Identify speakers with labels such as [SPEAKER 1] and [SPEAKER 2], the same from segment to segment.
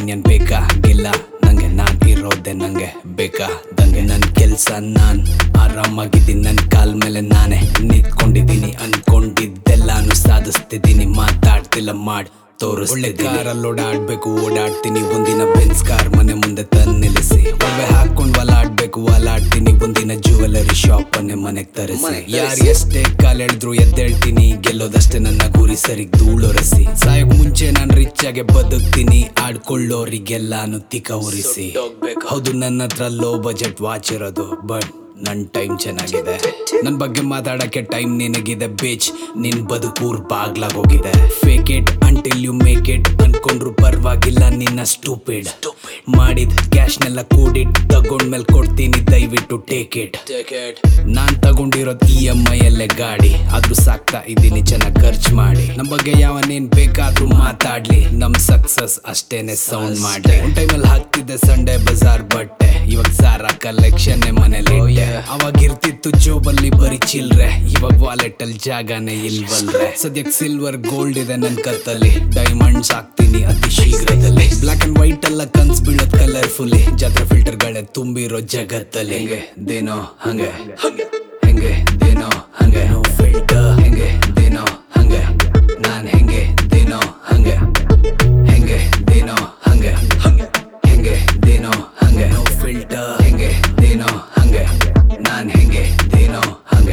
[SPEAKER 1] opinion ಬೇಕಾಗಿಲ್ಲ ನಂಗೆ ನಾನ್ ಇರೋದೆ ನಂಗೆ ಬೇಕಾದಂಗೆ ನನ್ ಕೆಲ್ಸ ನಾನ್ ಆರಾಮಾಗಿದ್ದೀನಿ ನನ್ ಕಾಲ್ ಮೇಲೆ ನಾನೇ ನಿಂತ್ಕೊಂಡಿದ್ದೀನಿ ಅನ್ಕೊಂಡಿದ್ದೆಲ್ಲಾನು ಸಾಧಿಸ್ತಿದ್ದೀನಿ ಮಾತಾಡ್ತಿಲ್ಲ ಮಾಡ್ ತೋರಿಸ್ ಒಳ್ಳೆ ಕಾರಲ್ಲಿ ಓಡಾಡ್ಬೇಕು ಓಡಾಡ್ತೀನಿ ಒಂದಿನ ಬೆನ್ಸ್ ಕಾರ್ ಮನೆ ಮುಂದೆ ತಂದು ನಿಲ್ಲಿಸಿ ಒಳ್ಳೆ ಹಾಕೊಂಡ್ ವಲಾಡ್ಬೇಕು ವಲಾಡ್ತೀನಿ ಒಂದಿನ ಜ್ಯುವೆಲರಿ ಶಾಪ್ ಅನ್ನೆ ಮನೆಗ್ ತರಿಸಿ ಯಾರು ಎಷ್ಟೇ ಕಾಲೆಳೆದ್ರು ಎದ್ದೇಳ್ತೀನಿ ಗೆಲ್ಲೋದಷ್ಟೇ ನನ್ನ ಗುರಿ ಸರಿ ಧೂಳೊರೆಸಿ ಸಾಯೋಕ್ ಮುಂಚೆ ನಾನು ರಿಚ್ ಆಗಿ ಬದುಕ್ತೀನಿ ಆಡ್ಕೊಳ್ಳೋರಿಗೆಲ್ಲಾನು ತಿಕ ಉರಿಸಿ ಹೌದು ನನ್ನ ಹತ್ರ ಲೋ ಬಜೆಟ್ ವಾಚ್ ಇರೋದು ಬಟ್ ನನ್ ಟೈಮ್ ಚೆನ್ನಾಗಿದೆ ನನ್ ಬಗ್ಗೆ ಮಾತಾಡಕ್ಕೆ ಟೈಮ್ ನಿನಗಿದೆ ಬೇಚ್ ನಿನ್ ಬದುಕೂರ್ ಬಾಗ್ಲಾಗೋಗಿದೆ fake it until you make it ಅನ್ಕೊಂಡ್ರು ಪರವಾಗಿಲ್ಲ ನಿನ್ನ ಸ್ಟೂಪಿಡ್ ಮಾಡಿದ್ ಕ್ಯಾಶ್ನೆಲ್ಲ ಕೂಡಿಟ್ ತಗೊಂಡ್ಮೇಲೆ ಕೊಡ್ತೀನಿ ದಯವಿಟ್ಟು ಟೇಕ್ ಇಟ್ ನಾನ್ ತಗೊಂಡಿರೋದ್ ಇ ಎಂ ಐ ಅಲ್ಲೇ ಗಾಡಿ ಆದ್ರೂ ಸಾಕ್ತಾ ಇದ್ದೀನಿ ಚೆನ್ನಾಗ್ ಖರ್ಚು ಮಾಡಿ ನಮ್ ಬಗ್ಗೆ ಯಾವನೇನ್ ಬೇಕಾದ್ರೂ ಮಾತಾಡ್ಲಿ ನಮ್ ಸಕ್ಸಸ್ ಅಷ್ಟೇನೆ ಸೌಂಡ್ ಮಾಡ್ಲಿ ಒಂದ್ ಟೈಮಲ್ಲಿ ಹಾಕ್ತಿದ್ದೆ ಸಂಡೇ ಬಜಾರ್ ಬಟ್ಟೆ ಇವಾಗ ಸಾರ ಕಲೆಕ್ಷನ್ ಮನೇಲಿ ಅವಾಗ ಇರ್ತಿತ್ತು ಜೋಬಲ್ಲಿ ಬರೀ ಚಿಲ್ರೆ ಇವಾಗ ವಾಲೆಟ್ ಅಲ್ಲಿ ಜಾಗನೇ ಇಲ್ವಲ್ರೆ ಸದ್ಯಕ್ ಸಿಲ್ವರ್ ಗೋಲ್ಡ್ ಇದೆ ನನ್ ಕತ್ತಲ್ಲಿ ಡೈಮಂಡ್ಸ್ ಹಾಕ್ತೀನಿ ಅತಿ ಶೀಘ್ರದಲ್ಲಿ ಬ್ಲಾಕ್ ಅಂಡ್ ವೈಟ್ ಎಲ್ಲ ಕನ್ಸ್ ಬೀಳೋದ್ ಕಲರ್ಫುಲ್ಲಿ ಜಾತ್ರೆ ಫಿಲ್ಟರ್ ಗಳೇ ತುಂಬಿರೋ ಜಗತ್ತಲ್ಲಿ ಹೆಂಗೆ ದೇನೋ ಹಂಗೆ ಹೆಂಗೆ ದೇನೋ ಹಂಗೆ ಫಿಲ್ಟರ್ ಹೆಂಗೆ ದೇನೋ ಹಂಗೆ ನಾನ್ ಹೆಂಗೆ ದೇನೋ ಹಂಗೆ ಹೆಂಗೆ ದೇನೋ ಹಂಗೆ ಹೆಂಗೆ ದೇನೋ ಹಂಗೆ ನೋ ಫಿಲ್ಟರ್ ಹೆಂಗೆ ದೇನೋ ಹಂಗೆ ನಾನ್ ಹೆಂಗೆ ದೇನೋ ಹಂಗೆ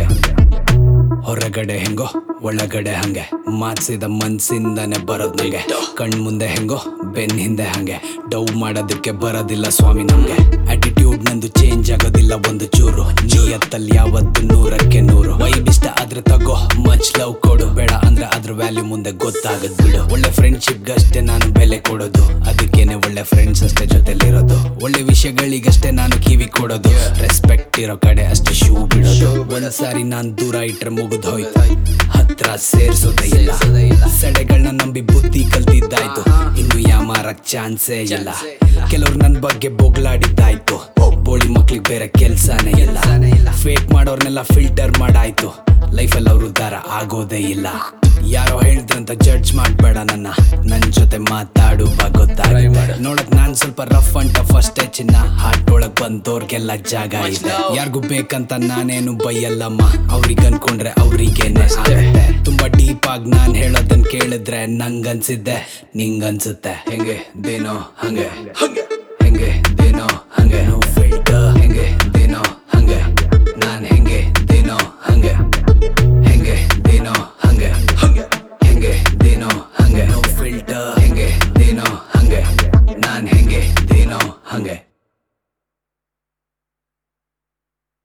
[SPEAKER 1] ಹೊರಗಡೆ ಹೆಂಗೋ ಒಳಗಡೆ ಹಂಗೆ ಮಾತ್ಸಿದ ಮನ್ಸಿಂದಾನೆ ಬರೋದ್ ನಂಗೆ ಕಣ್ ಮುಂದೆ ಹೆಂಗೋ ಬೆನ್ ಹಿಂದೆ ಹಂಗೆ ಡೌ ಮಾಡೋದಕ್ಕೆ ಬರೋದಿಲ್ಲ ಸ್ವಾಮಿ ನಮ್ಗೆ ಆಟಿಟ್ಯೂಡ್ ನಂದು ಚೇಂಜ್ ಆಗೋದಿಲ್ಲ ಒಂದು ಚೂರು ನಿಯತ್ತಲ್ಲಿ ಯಾವತ್ತು ನೂರಕ್ಕೆ ನೂರು ವೈಬ್ ಇಷ್ಟ ಆದ್ರೆ ತಗೋ ಮಚ್ ಲವ್ ಕೊಡು ಬೇಡ ಅಂದ್ರೆ ಅದ್ರ ವ್ಯಾಲ್ಯೂ ಮುಂದೆ ಗೊತ್ತಾಗದ್ ಬಿಡು ಒಳ್ಳೆ ಫ್ರೆಂಡ್ಶಿಪ್ ಅಷ್ಟೇ ನಾನು ಬೆಲೆ ಕೊಡೋದು ಅದಕ್ಕೇನೆ ಒಳ್ಳೆ ಫ್ರೆಂಡ್ಸ್ ಅಷ್ಟೇ ಜೊತೆಲಿರೋದು ಒಳ್ಳೆ ವಿಷಯಗಳಿಗಷ್ಟೇ ನಾನು ಕಿವಿ ಕೊಡೋದು ರೆಸ್ಪೆಕ್ಟ್ ಇರೋ ಕಡೆ ಅಷ್ಟೇ ಶೂ ಬಿಡೋದು ಒಂದ್ಸಾರಿ ನಾನ್ ದೂರ ಇಟ್ರೆ ಮುಗಿದ್ ಹೋಯ್ತು ಹತ್ರ ಸೇರ್ಸೋದೇ ಇಲ್ಲ ಸೆಡೆಗಳನ್ನ ನಂಬಿ ಬುದ್ಧಿ ಕಲ್ತಿದ್ದಾಯ್ತು ಇನ್ನು ಯಾಮಾರಕ್ ಚಾನ್ಸೇ ಇಲ್ಲ ಕೆಲವ್ರು ನನ್ ಬಗ್ಗೆ ಬೊಗ್ಲಾಡಿದ್ದಾಯ್ತು ಬೋಳಿ ಮಕ್ಳಿಗೆ ಬೇರೆ ಕೆಲ್ಸನೇ ಇಲ್ಲ ಫೇಕ್ ಮಾಡೋರ್ನೆಲ್ಲ ಫಿಲ್ಟರ್ ಮಾಡಾಯ್ತು ಲೈಫಲ್ಲಿ ಅವ್ರು ಉದ್ಧಾರ ಆಗೋದೇ ಇಲ್ಲ ಯಾರೋ ಹೇಳಿದ್ರಂತ ಜಡ್ಜ್ ಮಾಡ್ಬೇಡ ನನ್ನ ನನ್ ಜೊತೆ ಮಾತಾಡು ಗೊತ್ತಾಗಿದೆ ನೋಡಕ್ ನಾನ್ ಸ್ವಲ್ಪ ರಫ್ ಅಂಡ್ ಟಫ್ ಅಷ್ಟೇ ಚಿನ್ನ ಹಾರ್ಟ್ ಒಳಗ್ ಬಂದೋರ್ಗೆಲ್ಲ ಜಾಗ ಇದೆ ಯಾರಿಗೂ ಬೇಕಂತ ನಾನೇನು ಬೈಯಲ್ಲಮ್ಮ ಅವ್ರಿಗೆ ಅನ್ಕೊಂಡ್ರೆ ಅವ್ರಿಗೇನೆ ಆಗುತ್ತೆ ತುಂಬಾ ಡೀಪ್ ಆಗಿ ನಾನ್ ಹೇಳೋದನ್ ಕೇಳಿದ್ರೆ ನಂಗನ್ಸಿದ್ದೆ ನಿಂಗನ್ಸುತ್ತೆ ಹೆಂಗೆ ದೇನೋ ಹಂಗೆ